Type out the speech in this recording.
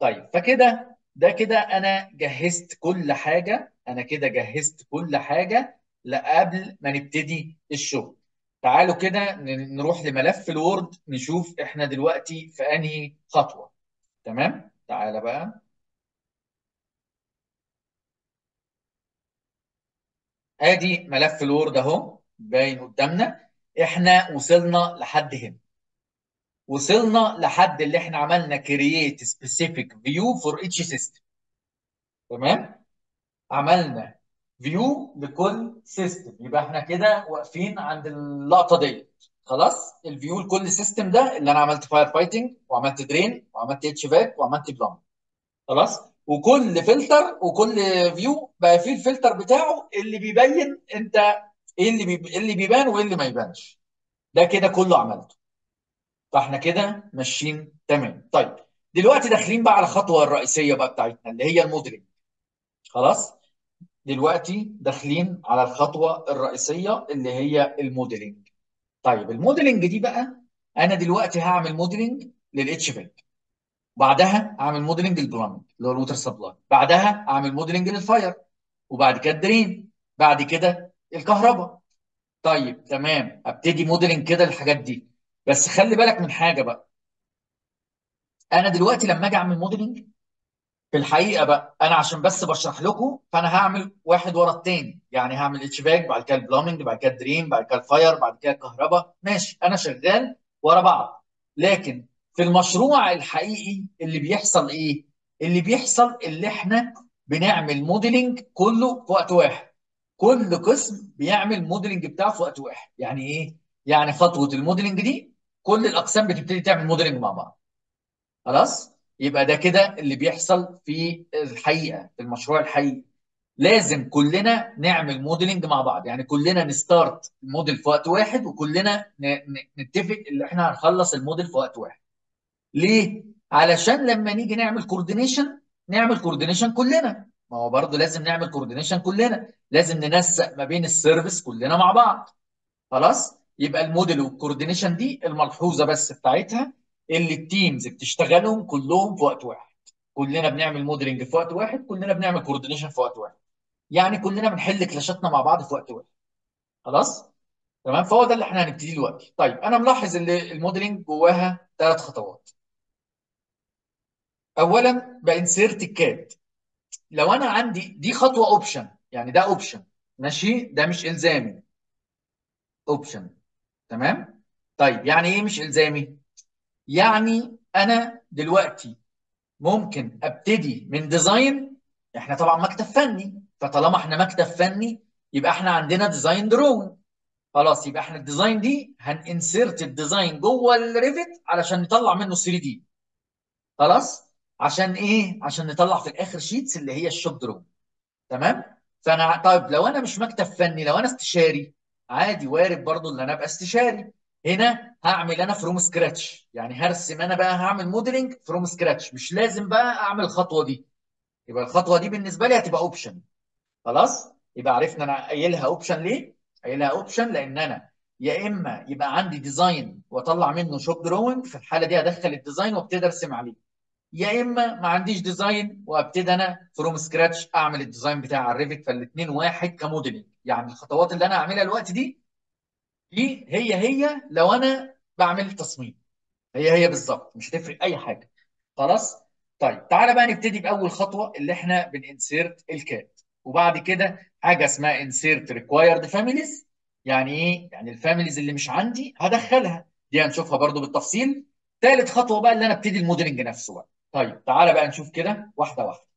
طيب فكده ده كده انا جهزت كل حاجه انا كده جهزت كل حاجه قبل ما نبتدي الشغل تعالوا كده ن- نروح لملف الوورد نشوف احنا دلوقتي في انهي خطوه تمام تعالى بقى ادي ملف الوورد اهو باين قدامنا احنا وصلنا لحد هنا وصلنا لحد اللي احنا عملنا create specific view for each system تمام عملنا فيو لكل سيستم يبقى احنا كده واقفين عند اللقطه ديت خلاص الفيو لكل سيستم ده اللي انا عملت فاير فايتنج وعملت درين وعملت اتش فاك وعملت بلام خلاص وكل فلتر وكل فيو بقى فيه الفلتر بتاعه اللي بيبين انت ايه اللي بيب... إيه اللي بيبان وايه اللي ما يبانش ده كده كله عملته فاحنا كده ماشيين تمام طيب دلوقتي داخلين بقى على الخطوه الرئيسيه بقى بتاعتنا اللي هي الموديلنج خلاص دلوقتي داخلين على الخطوه الرئيسيه اللي هي الموديلنج طيب الموديلنج دي بقى انا دلوقتي هعمل موديلنج للاتش فاك بعدها اعمل موديلنج للبلامنج اللي هو الووتر سبلاي بعدها اعمل موديلنج للفاير وبعد كده الدرين بعد كده الكهرباء طيب تمام ابتدي موديلنج كده للحاجات دي بس خلي بالك من حاجه بقى انا دلوقتي لما اجي اعمل موديلنج في الحقيقه بقى انا عشان بس بشرح لكم فانا هعمل واحد ورا التاني يعني هعمل اتش باك بعد كده البلامنج بعد كده الدرين بعد كده الفاير بعد كده الكهرباء ماشي انا شغال ورا بعض لكن في المشروع الحقيقي اللي بيحصل ايه اللي بيحصل اللي احنا بنعمل موديلنج كله في وقت واحد كل قسم بيعمل موديلنج بتاعه في وقت واحد يعني ايه يعني خطوه الموديلنج دي كل الاقسام بتبتدي تعمل موديلنج مع بعض خلاص يبقى ده كده اللي بيحصل في الحقيقه في المشروع الحقيقي لازم كلنا نعمل موديلنج مع بعض يعني كلنا نستارت الموديل في وقت واحد وكلنا ن- ن- نتفق ان احنا هنخلص الموديل في وقت واحد ليه علشان لما نيجي نعمل كوردينيشن نعمل كوردينيشن كلنا ما هو برضه لازم نعمل كوردينيشن كلنا لازم ننسق ما بين السيرفيس كلنا مع بعض خلاص يبقى الموديل والكوردينيشن دي الملحوظه بس بتاعتها اللي التيمز بتشتغلهم كلهم في وقت واحد كلنا بنعمل موديلنج في وقت واحد كلنا بنعمل كوردينيشن في وقت واحد يعني كلنا بنحل كلاشاتنا مع بعض في وقت واحد خلاص تمام فهو ده اللي احنا هنبتدي دلوقتي طيب انا ملاحظ ان الموديلنج جواها ثلاث خطوات اولا بانسيرت الكاد لو انا عندي دي خطوه اوبشن يعني ده اوبشن ماشي ده مش الزامي اوبشن تمام طيب يعني ايه مش الزامي يعني انا دلوقتي ممكن ابتدي من ديزاين احنا طبعا مكتب فني فطالما احنا مكتب فني يبقى احنا عندنا ديزاين درون خلاص يبقى احنا الديزاين دي هننسرت الديزاين جوه الريفت علشان نطلع منه 3 دي خلاص عشان ايه عشان نطلع في الاخر شيتس اللي هي الشوب درون تمام فانا طيب لو انا مش مكتب فني لو انا استشاري عادي وارد برضو ان انا ابقى استشاري هنا هعمل انا فروم سكراتش يعني هرسم انا بقى هعمل موديلنج فروم سكراتش مش لازم بقى اعمل الخطوه دي يبقى الخطوه دي بالنسبه لي هتبقى اوبشن خلاص يبقى عرفنا انا قايلها اوبشن ليه قايلها اوبشن لان انا يا اما يبقى عندي ديزاين واطلع منه شوب دروينج في الحاله دي هدخل الديزاين وابتدي ارسم عليه يا اما ما عنديش ديزاين وابتدي انا فروم سكراتش اعمل الديزاين بتاعي على الريفت فالاثنين واحد كموديلنج يعني الخطوات اللي انا هعملها الوقت دي دي هي هي لو انا بعمل تصميم هي هي بالظبط مش هتفرق اي حاجه خلاص طيب تعالى بقى نبتدي باول خطوه اللي احنا بننسيرت الكات وبعد كده حاجه اسمها انسيرت ريكوايرد فاميليز يعني ايه يعني الفاميليز اللي مش عندي هدخلها دي هنشوفها برضو بالتفصيل ثالث خطوه بقى اللي انا ابتدي الموديلنج نفسه بقى طيب تعالى بقى نشوف كده واحده واحده